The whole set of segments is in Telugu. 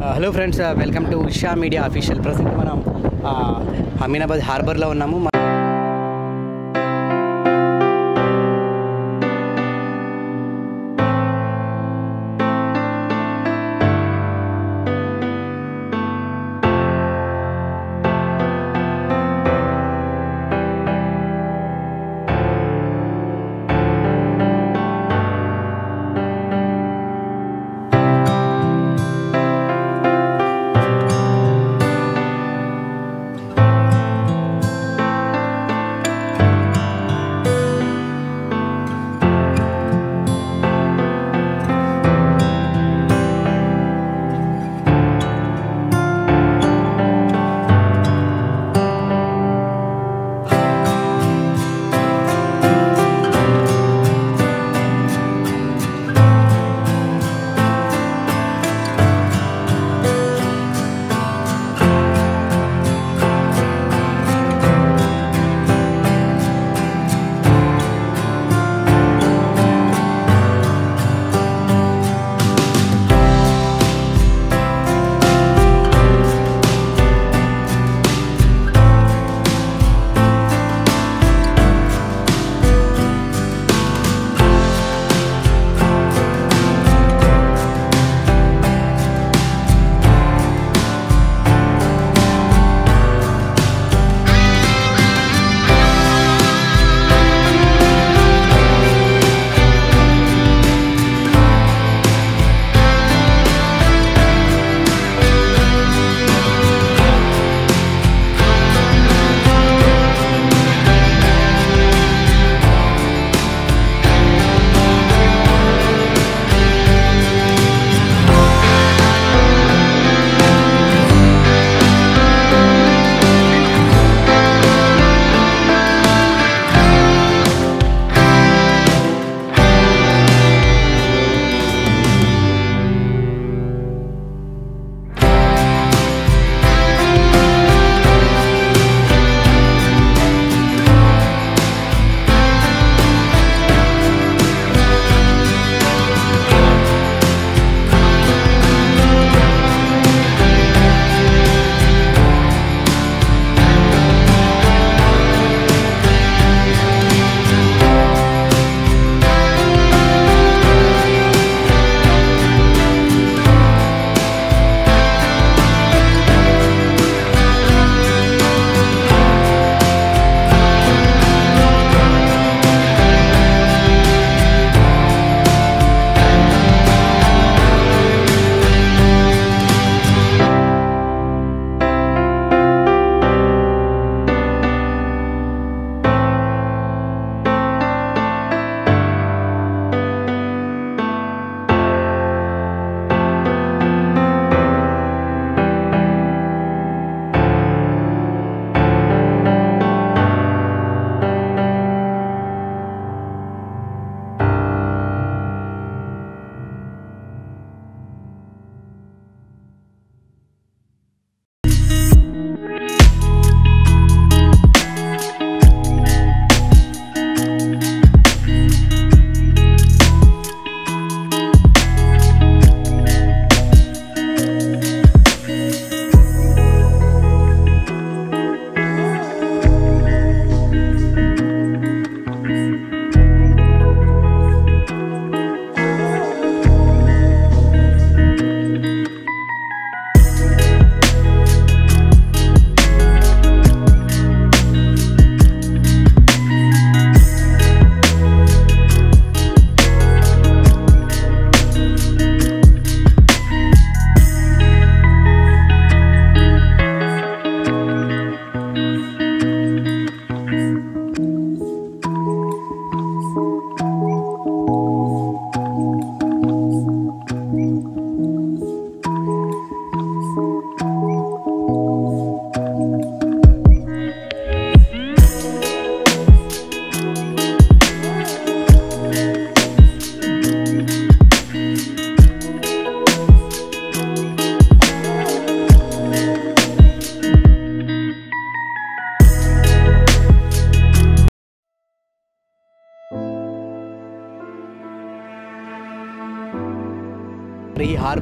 Hello friends welcome to Usha media official present మనం ఆ, అమీనాబాద్ హార్బర్లో ఉన్నాము మ-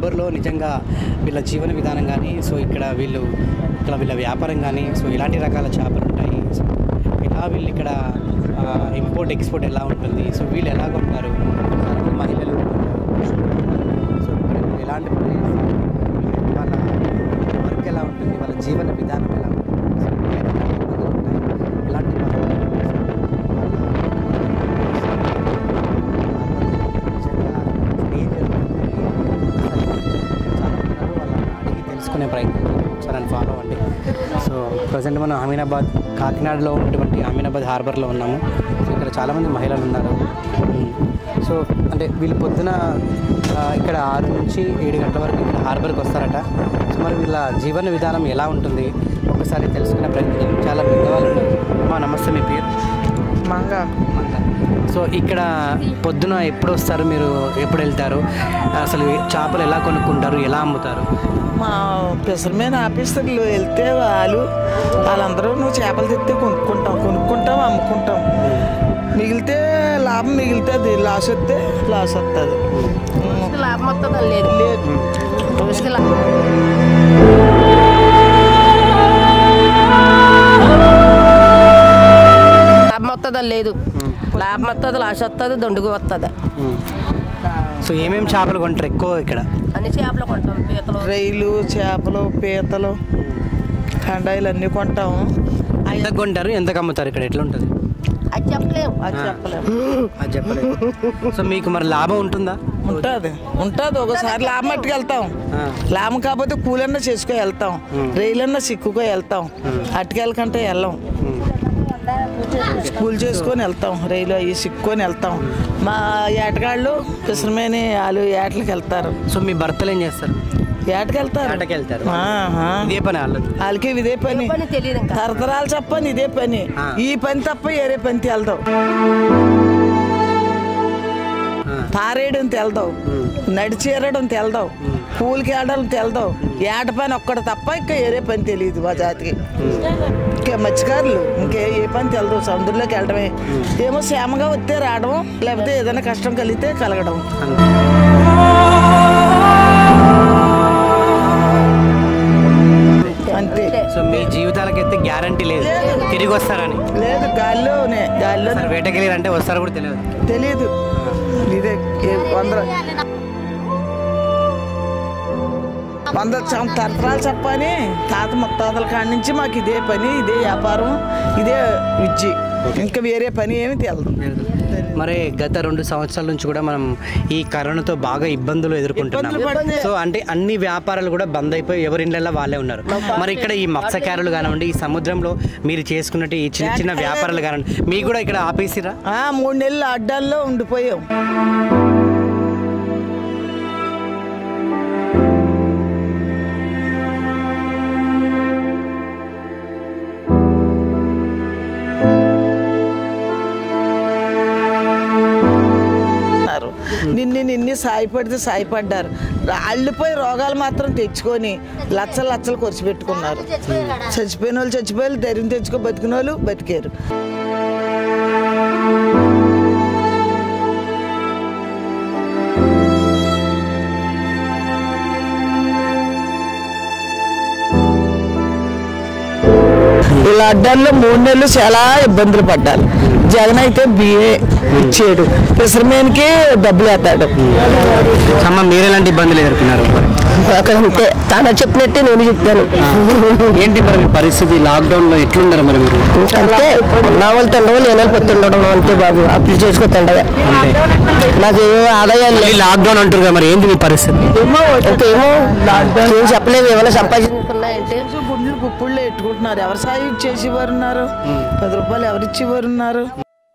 హార్బర్లో నిజంగా వీళ్ళ జీవన విధానం కానీ సో ఇక్కడ వీళ్ళు ఇక్కడ వీళ్ళ వ్యాపారం కానీ సో ఇలాంటి రకాల చేపలు ఉంటాయి సో ఎలా వీళ్ళు ఇక్కడ ఇంపోర్ట్ ఎక్స్పోర్ట్ ఎలా ఉంటుంది సో వీళ్ళు ఎలా కొంటారు చాలామంది మహిళలు సో ఇక్కడ వీళ్ళు ఎలాంటి పనులు చేస్తారు వాళ్ళ వర్క్ ఎలా ఉంటుంది వాళ్ళ జీవన విధానం ఎలా ఉంటుంది సో ఎలాంటి ఇబ్బందులు ఉంటాయి ఎలాంటి పనులు అడిగి తెలుసుకునే ప్రయత్నం ఒకసారి నన్ను ఫాలో అవ్వండి సో ప్రజెంట్ మనం అమీనాబాద్ కాకినాడలో ఉన్నటువంటి అమీనాబాద్ హార్బర్లో ఉన్నాము సో ఇక్కడ చాలామంది మహిళలు ఉన్నారు ఉమ్. సో అంటే వీళ్ళు పొద్దున ఆ, ఇక్కడ ఆరు నుంచి ఏడు గంటల వరకు ఇక్కడ హార్బర్కి వస్తారట సో మరి వీళ్ళ జీవన విధానం ఎలా ఉంటుంది ఒకసారి తెలుసుకునే ప్రయత్నం చాలా పెద్దవాళ్ళు ఉన్నారు మా నమస్తే మీ పేరు మంగ సో ఇక్కడ పొద్దున ఎప్పుడు వస్తారు మీరు ఎప్పుడు వెళ్తారు అసలు చేపలు ఎలా కొనుక్కుంటారు ఎలా అమ్ముతారు మా పెసరమైన ఆఫీసర్లు వెళ్తే వాళ్ళు వాళ్ళందరూ నువ్వు చేపలు తెస్తే కొనుక్కుంటాం కొనుక్కుంటాం అమ్ముకుంటాం మిగిలితే లాభం మిగిలితే లాస్ వస్తే లాస్ వస్తుంది రోజుకి లాభం వస్తుందా లేదు లేదు రోజుకి లాభం లాభం వస్తుందా లేదు లాభం వస్తుంది లాస్ వస్తుంది దొండుగు వస్తుంది సో ఏమేమి చేపలు కొంటారు ఎక్కువ ఇక్కడ అన్ని చేపలు కొంటాం పీతలు రైలు చేపలు పీతలు కండాయిలు అన్నీ కొంటాము ఎంత కొంటారు ఎంత అమ్ముతారు ఇక్కడ ఎట్లా ఉంటుంది అది చెప్పలేము అది చెప్పలేము అది చెప్పలేదు సో మీకు మరి లాభం ఉంటుందా ఉంటుంది ఉంటుంది ఒకసారి లాభం మట్టుకు వెళ్తాం ఆ. లాభం కాకపోతే కూలన్నా చేసుకొని వెళ్తాం రైలన్నా సిక్కుకో వెళ్తాం అటుకెళ్ళకంటే వెళ్ళాం కూల్ చేసుకొని వెళ్తాం రైలు అవి సిక్కుకొని వెళ్తాం మా ఏటగాళ్ళు పిసరమేని వాళ్ళు ఏటలకు వెళ్తారు సో మీ భర్తలు ఏం చేస్తారు ఏటకి వెళ్తారు ఆటకి వెళ్తారు ఆహా. ఇదే పని వాళ్ళది వాళ్ళకి ఇదే పని పని తెలియదు ఇంకా తరతరాలు చెప్పని ఇదే పని ఆ. ఈ పని తప్ప వేరే పని వెళ్దాం ఆ. పారేయడం తెల్దావు నడిచి ఎరడం తెల్దావు పూలకి ఏడడం తెల్దావు ఏట పని ఒక్కటి తప్ప ఇంకా వేరే పని తెలియదు మా జాతికి ఇంకా మత్స్యకారులు ఇంకే ఏ పని తెలదు సముద్రంలోకి వెళ్ళడమే ఏమో క్షేమంగా వస్తే రావడం లేకపోతే ఏదైనా కష్టం కలిగితే కలగడం అంతే సో మీ జీవితాలకైతే గ్యారంటీ లేదు తిరిగి వస్తారని లేదు గాల్లోనే గాల్లో సార్ వేటకెళ్ళారంటే వస్తారు కూడా తెలియదు తెలియదు ఇదే ఏ వంద వంద సం- తరతరాలు చెప్పని తాత ముత్తాతల కాడి నుంచి మాకు ఇదే పని ఇదే వ్యాపారం ఇదే విద్య ఇంకా వేరే పని ఏమి తెలియదు మరి గత రెండు సంవత్సరాల నుంచి కూడా మనం ఈ కరోనాతో బాగా ఇబ్బందులు ఎదుర్కొంటున్నాం ఇబ్బందులు పడితే- సో అంటే అన్ని వ్యాపారాలు కూడా బంద్ అయిపోయి ఎవరి ఇళ్ళల్లో వాళ్ళే ఉన్నారు మరి ఇక్కడ ఈ మత్స్యకారులు కానివ్వండి ఈ సముద్రంలో మీరు చేసుకున్నట్టు ఈ చిన్న చిన్న వ్యాపారాలు కానివ్వండి మీకు కూడా ఇక్కడ ఆపేసిరా ఆ, మూడు నెలలు అడ్డాల్లో ఉండిపోయాం అన్నారు. నిన్ను నిన్ను సాయపడితే సాయపడ్డారు అల్లిపోయి రోగాలు మాత్రం తెచ్చుకొని లచ్చలు లచ్చలు ఖర్చు పెట్టుకున్నారు చచ్చిపోయిన వాళ్ళు చచ్చిపోయి ధైర్యం తెచ్చుకో బతికిన వాళ్ళు బతికారు ఇలా అడ్డాల్లో మూడు నెలలు చాలా ఇబ్బందులు పడ్డారు జగన్ అయితే బిఏ ఇచ్చాడు పిసరమేనికి డబ్బులు వేస్తాడు అమ్మ మీరు ఎలాంటి ఇబ్బందులు ఎదుర్కొన్నారు అంతే తాను చెప్పినట్టే నేను చెప్తాను ఏంటి మరి మీ పరిస్థితి లాక్డౌన్ లో ఎట్లున్నారు మరి మీరు అంతే నా వాళ్ళు తిండవు నేను వాళ్ళు పొత్తుండడం అంతే బాబు అప్పులు చేసుకొస్తుండగా నాకు ఏ ఆదాయాలు మళ్ళీ లాక్డౌన్ అంటారు కదా మరి ఏంటి మీ పరిస్థితి ఇంకేమో ఏం చెప్పలేము ఏమైనా సంపాదించుకున్నాయంటే గుండెలు కుప్పుళ్ళు ఎట్టుకుంటున్నారు ఎవరు సాయం చేసేవారు ఉన్నారు పది రూపాయలు ఎవరు ఇచ్చేవారు ఉన్నారు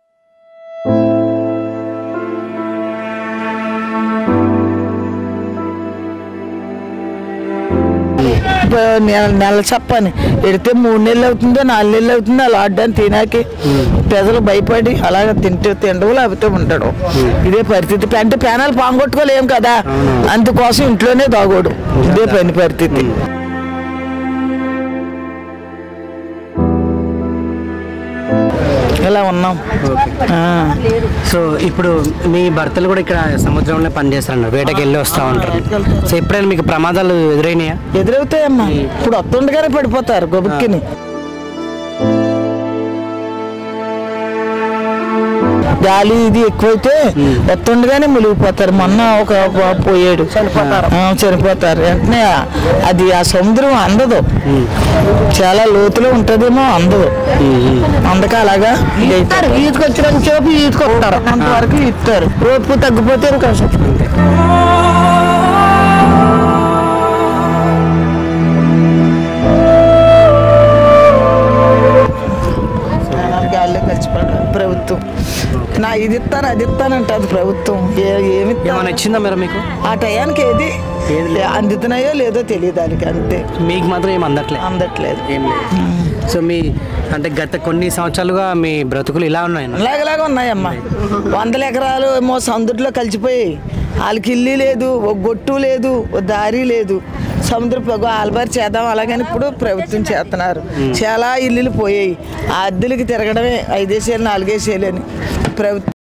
ఇప్పుడు నెల నెల చెప్పని ఎడితే మూడు నెలలు అవుతుందో నాలుగు నెలలు అవుతుందో అలా ఆడడానికి తినాకి ప్రజలు భయపడి అలాగ తింటే తిండవు లేకపోతే ఉంటాడు ఇదే పరిస్థితి అంటే పేనాలు పాంగొట్టుకోలేం కదా అందుకోసం ఇంట్లోనే దాగోడు ఇదే పని పరిస్థితి అలా ఉన్నాం ఆ. సో ఇప్పుడు మీ భర్తలు కూడా ఇక్కడ సముద్రంలో పనిచేస్తారు వేటకి వెళ్ళి వస్తూ ఉంటారు సో ఎప్పుడైనా మీకు ప్రమాదాలు ఎదురైనాయా ఎదురవుతాయమ్మా ఇప్పుడు వస్తుండగానే పడిపోతారు గొబుక్కిని గాలి ఇది ఎక్కువైతే వస్తుండగానే మునిగిపోతారు మొన్న ఒక ఒక పోయాడు చనిపోతారు చనిపోతారు వెంటనే అది ఆ సముద్రం అందదు చాలా లోతులో ఉంటదేమో అందదు అందుకే అలాగా ఇస్తారు ఈదుకొచ్చిన సేపు ఈదుకొస్తారు అంతవరకు ఇస్తారు రోపు తగ్గిపోతే ఇంకా గాల్లో కలిసిపోవడం ప్రభుత్వం నా ఇది ఇస్తాను అది ఇస్తానంట అది ప్రభుత్వం ఏ- ఏమి ఇస్తారు? ఏమైనా ఇచ్చిందా మేడం మీకు ఆ టయానికి ఏది ఏది లేదు. అందుతున్నాయో లేదో తెలియదు దానికి అంతే మీకు మాత్రం ఏం అందట్లే అందట్లేదు ఏం లేదు సో మీ అంటే గత కొన్ని సంవత్సరాలుగా మీ బ్రతుకులు ఇలా ఉన్నాయి ఇలాగలాగా ఉన్నాయమ్మా వందల ఎకరాలు ఏమో సందుట్లో కలిసిపోయాయి వాళ్ళకి ఇల్లు లేదు ఒక గొట్టు లేదు ఒక దారి లేదు సముద్ర ఆల్బారి చేద్దాం అలాగని ఇప్పుడు ప్రభుత్వం చేస్తున్నారు చాలా ఇల్లులు పోయాయి ఆ అద్దెలకి తిరగడమే ఐదేసేలు నాలుగేసేలు అని ప్రభుత్వం